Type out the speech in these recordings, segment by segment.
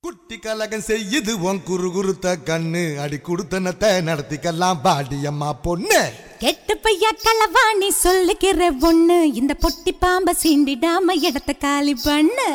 குட்டி கலகம் செய்யுது உன் குறு குருத்த கண்ணு அடி குடுத்தனத்தை நடத்திக்கலாம் பாடியம்மா பொண்ணு கெட்டு பையா களவாணி சொல்லுகிற ஒண்ணு இந்த பொட்டி பாம்ப சீண்டிடாம இடத்த காலி பண்ணு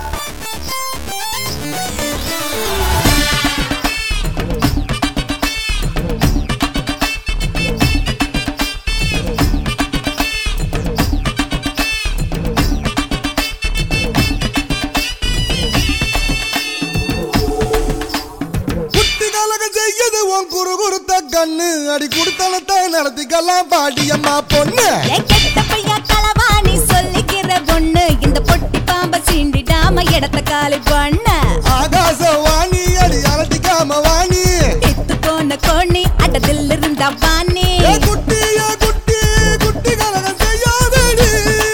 குட்டி கலகம் செய்யுது உன் குறு குருத்த கண்ணு அடி குடுத்தனத்தை நடத்திக்கலாம் பாடியம்மா பொண்ணு ஏ கெட்ட பையா களவாணி சொல்லுகிற ஒண்ணு இந்த பொட்டி பாம்ப சீண்டிடாம இடத்த காலி பண்ணு ஆகாச வாணி அடி அலட்டிக்காம வாணி இத்து போன கோணி அடதில் இருந்தா வாணி ஏ குட்டி ஏ குட்டி குட்டி கலகம் செய்யாதடி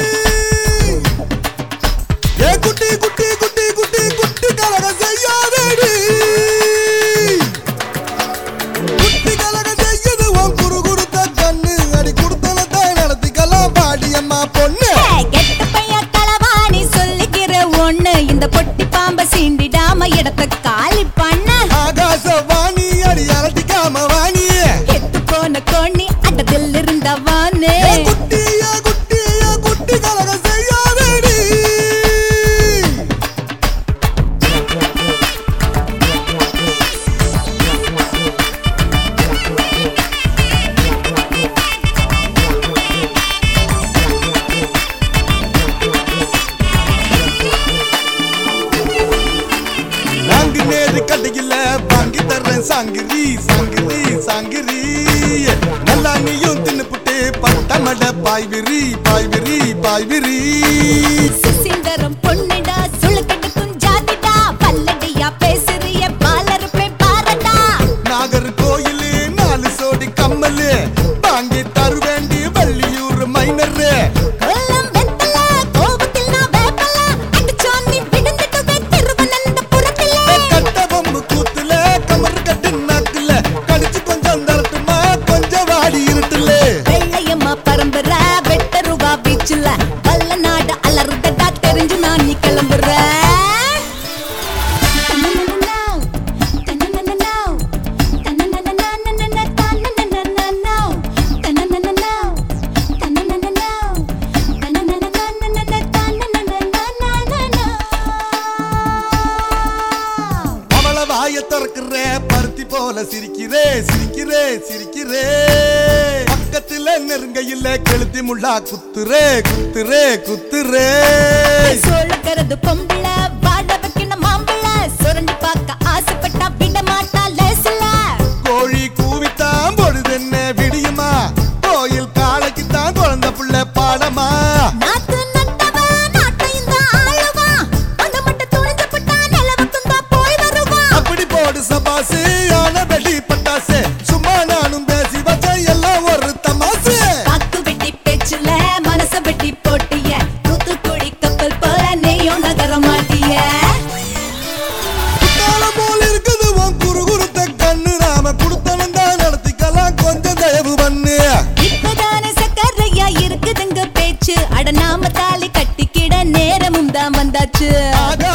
ஏ குட்டி குட்டி குட்டி குட்டி குட்டி கலகம் செய்யாதடி குட்டி கலகம் செய்யுது உன் குறு குருத்த கண்ணு அடி குடுத்தனத்தை நடத்திக்கலாம் பாடியம்மா பொண்ணு ஏ, கெட்ட பையா களவாணி சொல்லுகிற ஒண்ணு இந்த பொட்டி பாம்ப சீண்டிடாம இடத்த காலி பண்ணு ஆகாச வாணி அடி அலட்டிக்காம வாணி எத்து போன கோணி அடதில் இருந்த வானே ஏ குட்டி ஏ குட்டி ஏ குட்டி கலகம் செய்யாதடி நான்கு நேரு கடையில வாங்கி தர்றேன் சாங்கிரி சாங்கிரி சாங்கிரி நல்லா நீயும் தின்னுப்புட்டு பட்டமட பாய்விரி பாய்விரி பாய்விரி சுசீந்தரம் பொண்ணுடா சுளுக்கட்டுக்கும் ஜாதிடா பல்லடியா பேசுறிய பாலருப்பே பாரடா நாகர் கோயிலு நாலு சோடி கம்மலு வாங்கி தருவேண்டி வள்ளியூர் மைனரு கொல்லம் வெத்தல கோபத்தில் நான் வேப்பல அடிச்சோன்னி விழுந்துட்டுவே திருவனந்தபுரத்திலே கட்ட பொம்பு கூத்துல கமர் கட்டு நாக்குல கடிச்சு கொஞ்சம் தரட்டுமா கொஞ்சம் வாடி இருட்டுல வெள்ளையம்மா பரம்பரை வெட்டருவா பீச்சுல வல்ல நாடு அலறுதடா தெரிஞ்சு நான் நீ கிளம்புற அவள வாய திறக்கிற பருத்தி போல சிரிக்கிறே சிரிக்கிறே சிரிக்கிறே பக்கத்துல நெருங்க இல்ல கெளுத்தி முள்ளா குத்துறே குத்துறே குத்துறே சோழக்கிறது பொம்பள வாழ வைக்கணும் மாம்பழ சுரண்டி பார்க்க ஆசைப்பட்டா விட மாட்டா லேசுல கோழி கூவித்தான் பொழுதென்ன விடியுமா கோயில் காலைக்கு தான் குழந்தை புள்ள பாடமா நாத்து நட்டவ நாட்டையும் தான் ஆளுவா அந்த மட்டும் துணிஞ்சு புட்டா நிலவுக்கும் தான் போய் வருவா அப்படி போடு சபாசு ஆன வெடி பட்டாசு சும்மா நானும் பேசி வச்ச எல்லாம் ஒரு தமாசு காத்து வெட்டி பேச்சுல மனச வெட்டி போட்டிய தூத்துக்குடி கப்பல் போல நீயும் நகர மாட்டிய குத்தாலம் போல் இருக்குது உன் குறு குருத்த கண்ணு நாம குடுத்தனம் தான் நடத்திக்கலாம் கொஞ்சம் தயவு பண்ணு இப்பதானே சக்கரையா இருக்குதுங்க பேச்சு அட நாம தாலி கட்டிக்கிட நேரமும் தான் வந்தாச்சு ஆக